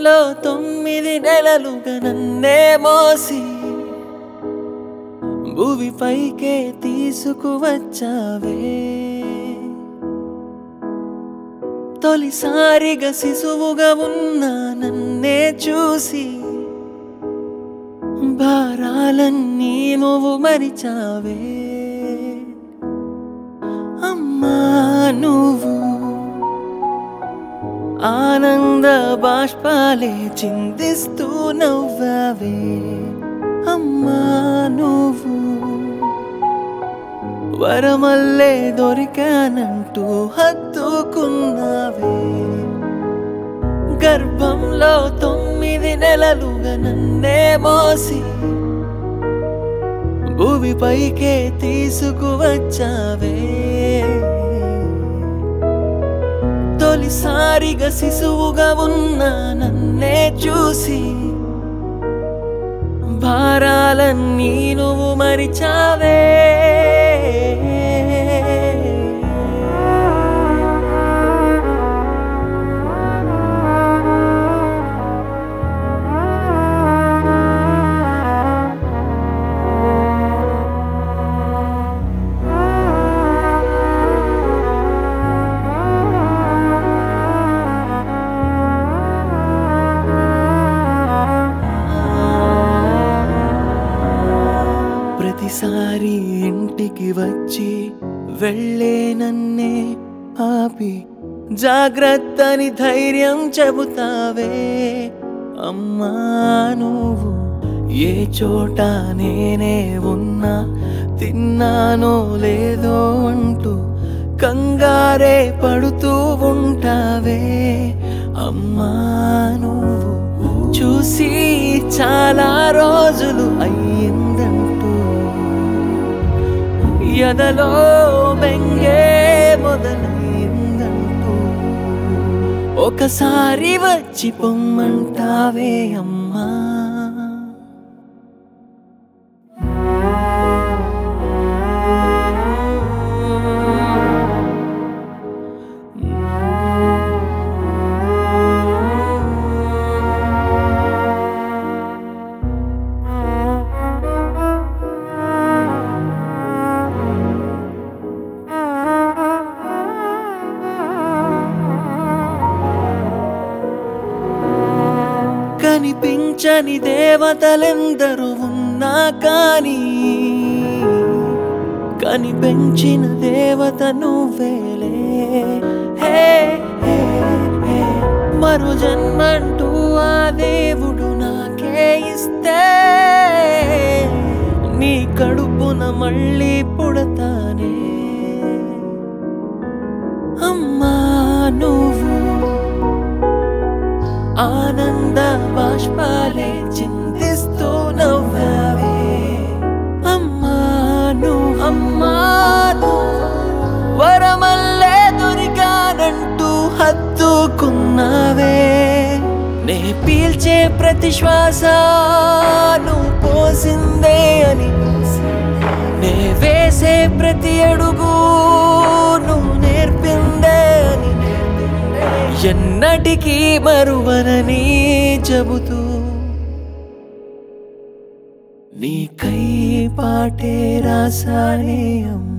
గర్భంలో తొమ్మిది నెలలుగా నన్నే మోసి భూమిపైకే తీసుకువచ్చావే తొలిసారిగా శిశువుగా ఉన్న నన్నే చూసి భారాలన్నీ నువ్వు మరిచావే అమ్మా నువ్వు ఆనంద బాష్పాలే చిందిస్తూ నవ్వావే అమ్మా నువ్వు వరమల్లే దొరికానంటూ హత్తుకున్నావే గర్భంలో తొమ్మిది నెలలుగా నన్నే మోసి భూమిపైకే తీసుకువచ్చావే తొలిసారిగా శిశువుగా ఉన్న నన్నే చూసి భారాలన్నీ నువ్వు మరిచావే ప్రతిసారి ఇంటికి వచ్చి వెళ్ళే నన్నే ఆపి జాగ్రత్తని ధైర్యం చెబుతావే అమ్మా నువ్వు ఏ చోట నేనే ఉన్నా తిన్నానో లేదో అంటూ కంగారే పడుతూ ఉంటావే అమ్మా నువ్వు చూసి చాలా రోజులు అయ్యిందంటూ ఎదలో బెంగే మొదలైందంటూ ఒకసారి వచ్చి పొమ్మంటావే అమ్మా కనిపించని దేవతలెందరూ ఉన్నా కానీ కనిపించిన దేవత నువ్వేలే హే, హే, హే. మరో జన్మంటూ ఆ దేవుడు నాకే ఇస్తే నీ కడుపున మళ్ళీ పుడతానే అమ్మా నువ్వు ఆనంద బాష్పాలే చింతిస్తూ నవ్వావే అమ్మాను అమ్మాను వరమల్లే దొరికానంటూ హత్తుకున్నావే నే పీల్చే ప్రతి శ్వాస నువ్వు పోసిందే అని నే వేసే ప్రతి అడుగు నువ్వు నేర్పిందే అని ఎన్నటికీ మరువనని చెబుతూ నీకై పాటే రాసానే అమ్మ